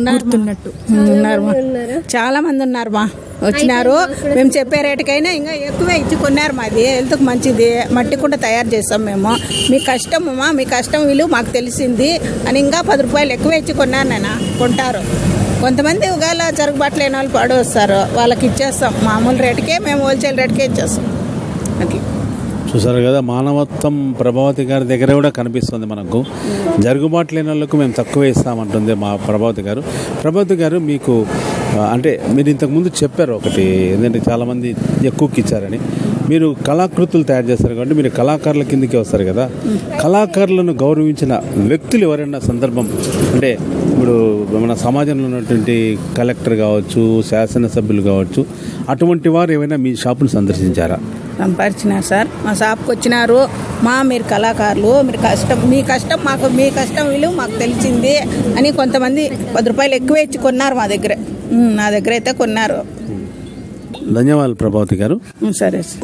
ఉన్నారు గుర్తున్నట్టు ఉన్నారు మా. చాలా మంది ఉన్నారు మా వచ్చినారు మేము చెప్పే రేటుకైనా ఇంకా ఎక్కువే ఇచ్చి కొన్నారు మాది హెల్త్కి మంచిది మట్టి కుండ తయారు చేస్తాం మేము మీ కష్టం మా మీ కష్టం విలువ మాకు తెలిసింది అని ఇంకా పది రూపాయలు ఎక్కువ ఇచ్చి కొన్నారు నేను కొంటారు కొంతమంది ఒకవేళ జరుగుబాటు లేని వాళ్ళు పడి వస్తారు వాళ్ళకి ఇచ్చేస్తాం మామూలు రేటుకే మేము హోల్సేల్ రేటుకే ఇచ్చేస్తాం అట్లా చూసారు కదా మానవత్వం ప్రభావతి గారి దగ్గర కూడా కనిపిస్తుంది మనకు జరుగుబాటు లేని వాళ్ళకు మేము తక్కువ ఇస్తామంటుంది మా ప్రభావతి గారు ప్రభావతి గారు మీకు ఆ, అంటే మీరు ఇంతకుముందు చెప్పారు ఒకటి ఏంటంటే చాలామంది ఎక్కువకి ఇచ్చారని మీరు కళాకృతులు తయారు చేస్తారు కాబట్టి మీరు కళాకారుల కిందకి వస్తారు కదా కళాకారులను గౌరవించిన వ్యక్తులు ఎవరైనా సందర్భం అంటే ఇప్పుడు మన సమాజంలో ఉన్నటువంటి కలెక్టర్ కావచ్చు శాసనసభ్యులు కావచ్చు అటువంటి వారు ఏమైనా మీ షాపును సందర్శించారా సంపాదించినారు సార్ మా షాప్కి వచ్చినారు మా మీరు కళాకారులు మీరు కష్టం మీ కష్టం మాకు మీ కష్టం విలువ మాకు తెలిసింది అని కొంతమంది పది రూపాయలు ఎక్కువ ఇచ్చి కొన్నారు మా దగ్గర ఉమ్, నా దగ్గర అయితే కొన్నారు ధన్యవాదాలు ప్రభావతి గారు ఉమ్, సరే సార్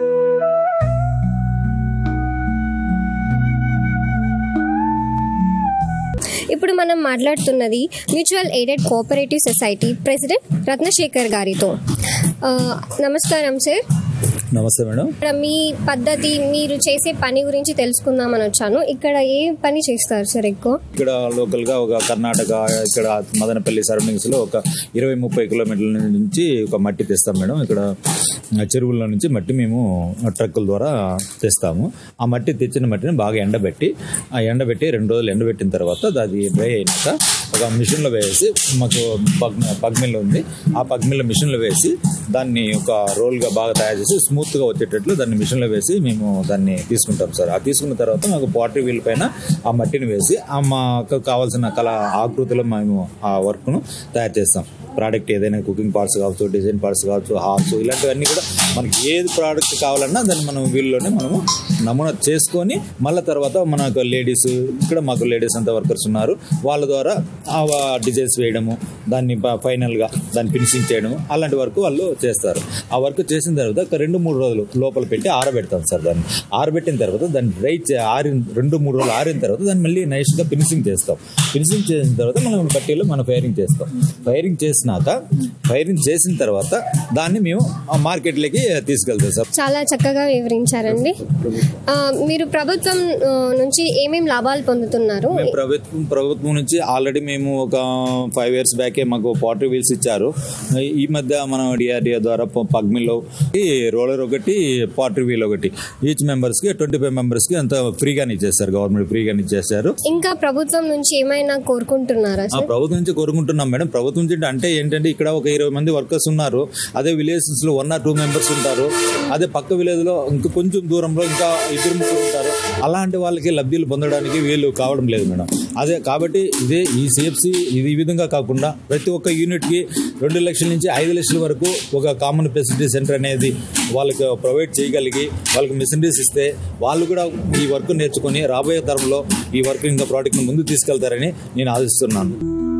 ఇప్పుడు మనం మాట్లాడుతున్నది mutual aided cooperative society president Ratnasekhar గారితో ఆ, నమస్కారం సార్ నమస్తే మేడం ఇక్కడ మీ పద్ధతి మీరు చేసే పని గురించి తెలుసుకుందామని వచ్చాను ఇక్కడ ఏ పని చేస్తారు సార్ ఎక్కువ ఇక్కడ లోకల్ గా ఒక కర్ణాటక ఇక్కడ మదనపల్లి సరౌండింగ్స్ లో ఒక ఇరవై ముప్పై కిలోమీటర్ల నుంచి ఒక మట్టి తెస్తాం మేడం ఇక్కడ చెరువుల నుంచి మట్టి మేము ట్రక్కుల ద్వారా తెస్తాము ఆ మట్టి తెచ్చిన మట్టిని బాగా ఎండబెట్టి ఆ ఎండబెట్టి రెండు రోజులు ఎండబెట్టిన తర్వాత అది డ్రై అయినాక ఒక మిషన్లో వేసి మాకు పగ్ పగ్మిల్ ఉంది ఆ పగ్మిల్ మిషన్లో వేసి దాన్ని ఒక రోల్గా బాగా తయారు చేసి స్మూత్గా వచ్చేటట్లు దాన్ని మిషన్లో వేసి మేము దాన్ని తీసుకుంటాం సార్ ఆ తీసుకున్న తర్వాత మాకు పాటరీ వీల్ పైన ఆ మట్టిని వేసి ఆ మాకు కావాల్సిన కళ ఆకృతిలో మేము ఆ వర్క్ను తయారు చేస్తాం ప్రోడక్ట్ ఏదైనా కుకింగ్ పార్ట్స్ కావచ్చు డిజైన్ పార్ట్స్ కావచ్చు హార్ట్స్ ఇలాంటివన్నీ కూడా మనకి ఏది ప్రోడక్ట్ కావాలన్నా దాన్ని మనం వీళ్ళలోనే మనము నమూనా చేసుకొని మళ్ళీ తర్వాత మనకు లేడీస్ ఇక్కడ మాకు లేడీస్ అంతా వర్కర్స్ ఉన్నారు వాళ్ళ ద్వారా ఆ డిజైన్స్ వేయడము దాన్ని ఫైనల్గా దాన్ని ఫినిషింగ్ చేయడము అలాంటి వర్క్ వాళ్ళు చేస్తారు ఆ వర్క్ చేసిన తర్వాత ఒక రెండు మూడు రోజులు లోపల పెట్టి ఆరబెడతాం సార్ దాన్ని ఆరబెట్టిన తర్వాత దాన్ని డ్రై చే- ఆరిన రెండు మూడు రోజులు ఆరిన తర్వాత దాన్ని మళ్ళీ నైస్గా ఫినిషింగ్ చేస్తాం ఫినిషింగ్ చేసిన తర్వాత మనం బట్టీలో మనం ఫైరింగ్ చేస్తాం ఫైరింగ్ చేసినాక ఫైరింగ్ చేసిన తర్వాత దాన్ని మేము ఆ మార్కెట్లోకి తీసుకెళ్తాం సార్ చాలా చక్కగా వివరించారండి ఆ, మీరు ప్రభుత్వం ఆ, నుంచి ఏమేం లాభాలు పొందుతున్నారు మేము ప్రభుత్వం ప్రభుత్వం నుంచి ఆల్రెడీ మేము ఒక ఫైవ్ ఇయర్స్ బ్యాకే మాకు పాటరీ వీల్స్ ఇచ్చారు ఈ మధ్య మనం డిఆర్డిఏ ద్వారా పగ్మిలో రోలర్ ఒకటి పాటరీ వీల్ ఒకటి ఈచ్ మెంబర్స్ కి ట్వంటీ ఫైవ్ మెంబర్స్ కి అంత ఫ్రీగానే ఇచ్చేస్తారు గవర్నమెంట్ ఫ్రీగానే ఇచ్చేస్తారు ఇంకా ప్రభుత్వం నుంచి ఏమైనా కోరుకుంటున్నారా ఆ సార్ ప్రభుత్వం నుంచి కోరుకుంటున్నాం మేడం ప్రభుత్వం నుంచి అంటే ఏంటంటే ఇక్కడ ఒక ఇరవై మంది వర్కర్స్ ఉన్నారు అదే విలేజెస్ లో వన్ ఆర్ టూ మెంబర్స్ ఉంటారు అదే పక్క విలేజ్ లో ఇంకా కొంచెం దూరంలో ఇంకా ఇద్దరు ముగ్గురు ఉంటారు అలాంటి వాళ్ళకి లబ్ధిలు పొందడానికి వీలు కావడం లేదు మేడం అదే కాబట్టి ఇదే ఈ సేఫ్సీ ఇది ఈ విధంగా కాకుండా ప్రతి ఒక్క యూనిట్ కి రెండు లక్షల నుంచి ఐదు లక్షల వరకు ఒక కామన్ ఫెసిలిటీ సెంటర్ అనేది వాళ్ళకి ప్రొవైడ్ చేయగలిగి వాళ్ళకి మిషనరీస్ ఇస్తే వాళ్ళు కూడా ఈ వర్క్ నేర్చుకొని రాబోయే తరంలో ఈ వర్క్ ఇంకా ప్రోడక్ట్ ముందుకు తీసుకెళ్తారని నేను ఆశిస్తున్నాను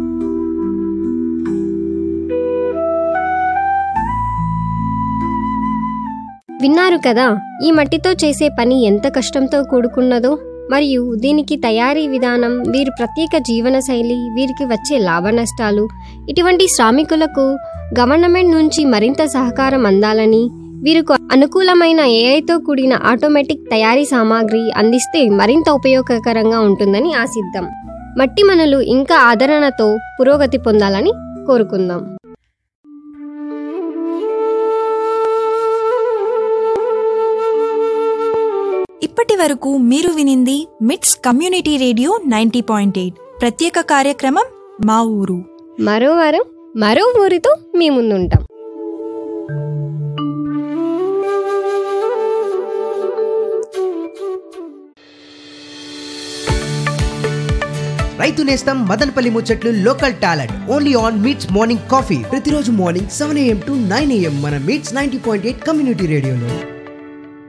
విన్నారు కదా ఈ మట్టితో చేసే పని ఎంత కష్టంతో కూడుకున్నదో మరియు దీనికి తయారీ విధానం వీరి ప్రత్యేక జీవన శైలి వీరికి వచ్చే లాభ నష్టాలు ఇటువంటి శ్రామికులకు గవర్నమెంట్ నుంచి మరింత సహకారం అందాలని వీరికి అనుకూలమైన ఏఐతో కూడిన ఆటోమేటిక్ తయారీ సామాగ్రి అందిస్తే మరింత ఉపయోగకరంగా ఉంటుందని ఆశిద్దాం మట్టి మనలు ఇంకా ఆదరణతో పురోగతి పొందాలని కోరుకుందాం ఇప్పటి వరకు మీరు వినింది MITS community radio ninety point eight ప్రత్యేక కార్యక్రమం మా ఊరు మరో వారం మరో ఊరితో మీ ముందుంటాం రైతు నేస్తం మదనపల్లి ముచ్చట్లు local talent only on MITS morning coffee ప్రతిరోజు morning seven AM to nine AM మన MITS ninety point eight community రేడియోలో